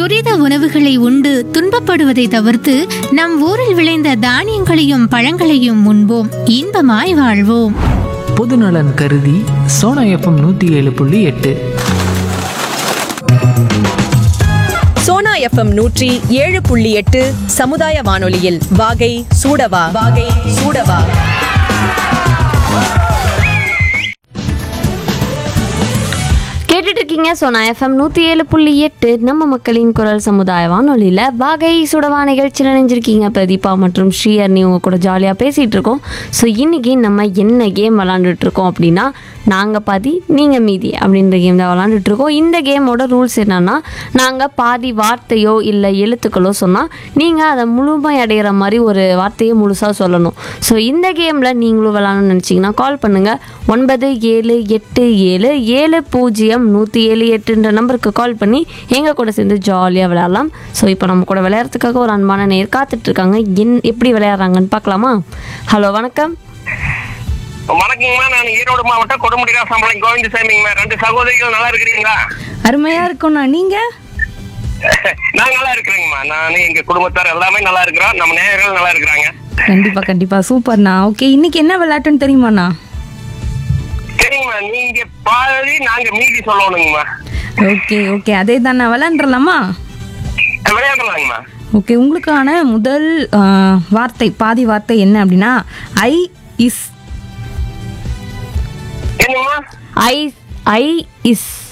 துரித உணவுகளை உண்டு துன்பப்படுவதை தவிர்த்து நம் ஊரில் விளைந்த தானியங்களையும் பழங்களையும் உண்போம் இன்பமாய் வாழ்வோம் பொதுநலன் கருதி சோனா எஃப்எம் நூற்றி ஏழு புள்ளி எட்டு சோனா எஃப்எம் நூற்றி ஏழு புள்ளி எட்டு சமுதாய வானொலியில் வாகை சூடவா வாகை சூடவா கேட்டுட்டு இருக்கீங்க சோனா எஃப்எம் நூற்றி ஏழு புள்ளி எட்டு நம்ம மக்களின் குரல் சமுதாய வானொலியில் வாகை சுடவா நிகழ்ச்சியில் நினைஞ்சிருக்கீங்க பிரதீபா மற்றும் ஸ்ரீஹர்னி உங்க கூட ஜாலியாக பேசிகிட்டு இருக்கோம் ஸோ இன்றைக்கி நம்ம என்ன கேம் விளாண்டுட்டு இருக்கோம் அப்படின்னா நாங்கள் பாதி நீங்கள் மீதி அப்படின்ற கேம் தான் விளாண்டுட்டு இருக்கோம் இந்த கேமோட ரூல்ஸ் என்னன்னா நாங்கள் பாதி வார்த்தையோ இல்லை எழுத்துக்களோ சொன்னால் நீங்கள் அதை முழுமை அடைகிற மாதிரி ஒரு வார்த்தையை முழுசாக சொல்லணும் ஸோ இந்த கேமில் நீங்களும் விளாடணும்னு நினச்சிங்கன்னா கால் பண்ணுங்கள் ஒன்பது ஏழு எட்டு ஏழு ஏழு பூஜ்ஜியம் நூற்றி ஏழு எட்டுன்ற நம்பருக்கு கால் பண்ணி எங்கள் கூட சேர்ந்து ஜாலியாக விளையாடலாம் ஸோ இப்போ நம்ம கூட விளையாடுறதுக்காக ஒரு அன்பான நேர் காத்துட்ருக்காங்க என் எப்படி விளையாடுறாங்கன்னு பார்க்கலாமா ஹலோ வணக்கம் வணக்கங்கம்மா நான் ஈரோடு மாவட்டம் கொடுமுடி ராசாம்பளம் கோவிந்தசாமிங்கம்மா ரெண்டு சகோதரிகள் நல்லா இருக்கிறீங்களா அருமையா இருக்கும்ண்ணா நீங்க நான் நல்லா இருக்கிறேங்கம்மா நான் எங்க குடும்பத்தார் எல்லாமே நல்லா இருக்கிறோம் நம்ம நேயர்கள் நல்லா இருக்கிறாங்க கண்டிப்பா கண்டிப்பா சூப்பர்ண்ணா ஓகே இன்னைக்கு என்ன விளையாட்டுன்னு தெரியுமாண்ணா சரிங்கம்மா நீங்க பாதி நாங்க மீதி சொல்லணுங்கம்மா ஓகே ஓகே அதே தானே விளையாண்டுலாமா விளையாடலாங்கம்மா ஓகே உங்களுக்கான முதல் ஆ, வார்த்தை பாதி வார்த்தை என்ன அப்படின்னா ஐ இஸ் என்னங்கம்மா ஐ ஐ இஸ்